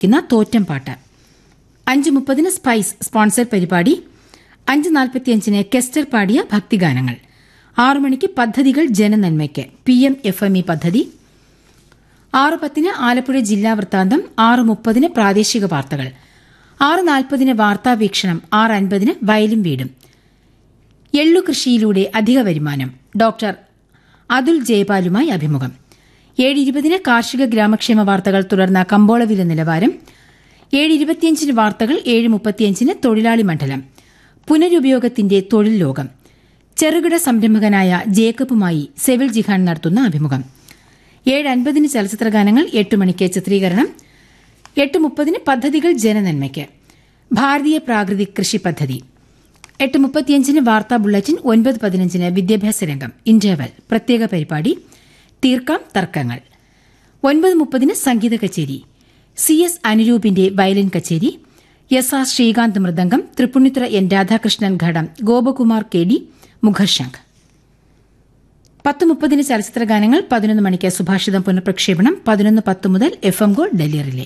ക്കുന്ന തോറ്റം പാട്ട് അഞ്ച് മുപ്പതിന് സ്പൈസ് സ്പോൺസർ പരിപാടി അഞ്ച് നാൽപ്പത്തിയഞ്ചിന് കെസ്റ്റർ പാടിയ ഭക്തിഗാനങ്ങൾ ആറു മണിക്ക് പദ്ധതികൾ ജനനന്മയ്ക്ക് P M F M E പദ്ധതി ആറ് പത്തിന് ആലപ്പുഴ ജില്ലാ വൃത്താന്തം ആറ് മുപ്പതിന് പ്രാദേശിക വാർത്തകൾ ആറ് നാൽപ്പതിന് വാർത്താവീക്ഷണം ആറ് അൻപതിന് വയലും വീടും എള്ളു കൃഷിയിലൂടെ അധിക വരുമാനം ഡോക്ടർ അതുൽ ജയപാലുമായി അഭിമുഖം ഏഴ് ഇരുപതിന് കാർഷിക ഗ്രാമക്ഷേമ വാർത്തകൾ തുടർന്ന കമ്പോളവില നിലവാരം ഏഴ് ഇരുപത്തിയഞ്ചിന് വാർത്തകൾ ഏഴ് മുപ്പത്തിയഞ്ചിന് തൊഴിലാളി മണ്ഡലം പുനരുപയോഗത്തിന്റെ തൊഴിൽ ലോകം ചെറുകിട സംരംഭകനായ ജേക്കബുമായി സെവിൽ ജിഹാൻ നടത്തുന്ന അഭിമുഖം ഏഴ് അൻപതിന് ചലച്ചിത്രഗാനങ്ങൾ എട്ട് മണിക്ക് ചിത്രീകരണം എട്ട് മുപ്പതിന് പദ്ധതികൾ ജനനന്മയ്ക്ക് ഭാരതീയ പ്രാകൃതിക് കൃഷി പദ്ധതി എട്ട് മുപ്പത്തിയഞ്ചിന് വാർത്താ ബുള്ളറ്റിൻ ഒൻപത് പതിനഞ്ചിന് വിദ്യാഭ്യാസ രംഗം ഇന്റർവൽ പ്രത്യേക പരിപാടി തീർക്കാം തർക്കങ്ങൾ ഒൻപത് മുപ്പതിന് സംഗീത കച്ചേരി സി എസ് അനുരൂപിന്റെ വയലിൻ കച്ചേരി എസ് ആർ ശ്രീകാന്ത് മൃദംഗം തൃപ്പുണിത്തുറ എൻ രാധാകൃഷ്ണൻ ഘടം ഗോപകുമാർ കെ ഡി മുഖർശംഖ് പത്ത് മുപ്പതിന് ചലച്ചിത്ര ഗാനങ്ങൾ പതിനൊന്ന് മണിക്ക് സുഭാഷിതം പുനഃപ്രക്ഷേപണം പതിനൊന്ന് പത്ത് മുതൽ F M gold Delhi relay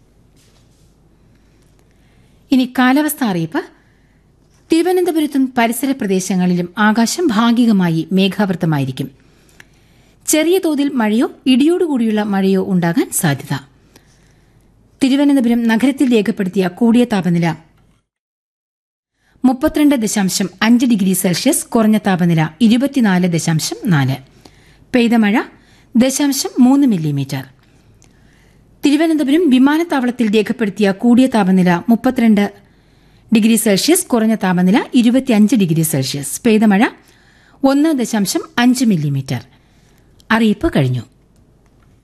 ഇനി കാലാവസ്ഥ അറിയിപ്പ് തിരുവനന്തപുരത്തും പരിസര പ്രദേശങ്ങളിലും ആകാശം ഭാഗികമായി മേഘാവൃതമായിരിക്കും ചെറിയ തോതിൽ മഴയോ ഇടിയോടുകൂടിയുള്ള മഴയോ ഉണ്ടാകാൻ സാധ്യത തിരുവനന്തപുരം നഗരത്തിൽ രേഖപ്പെടുത്തിയ കൂടിയ താപനില മുപ്പത്തിരണ്ട് ദശാംശം അഞ്ച് ഡിഗ്രി സെൽഷ്യസ് കുറഞ്ഞ താപനില ഇരുപത്തിനാല് ദശാംശം നാല് പെയ്ത മഴ ദശാംശം മൂന്ന് മില്ലിമീറ്റർ തിരുവനന്തപുരം വിമാനത്താവളത്തിൽ രേഖപ്പെടുത്തിയ കൂടിയ താപനില മുപ്പത്തിരണ്ട് ഡിഗ്രി സെൽഷ്യസ് കുറഞ്ഞ താപനില ഇരുപത്തിയഞ്ച് ഡിഗ്രി സെൽഷ്യസ് പെയ്ത മഴ ഒന്ന് ദശാംശം അഞ്ച് മില്ലിമീറ്റർ അറിയിപ്പ് കഴിഞ്ഞു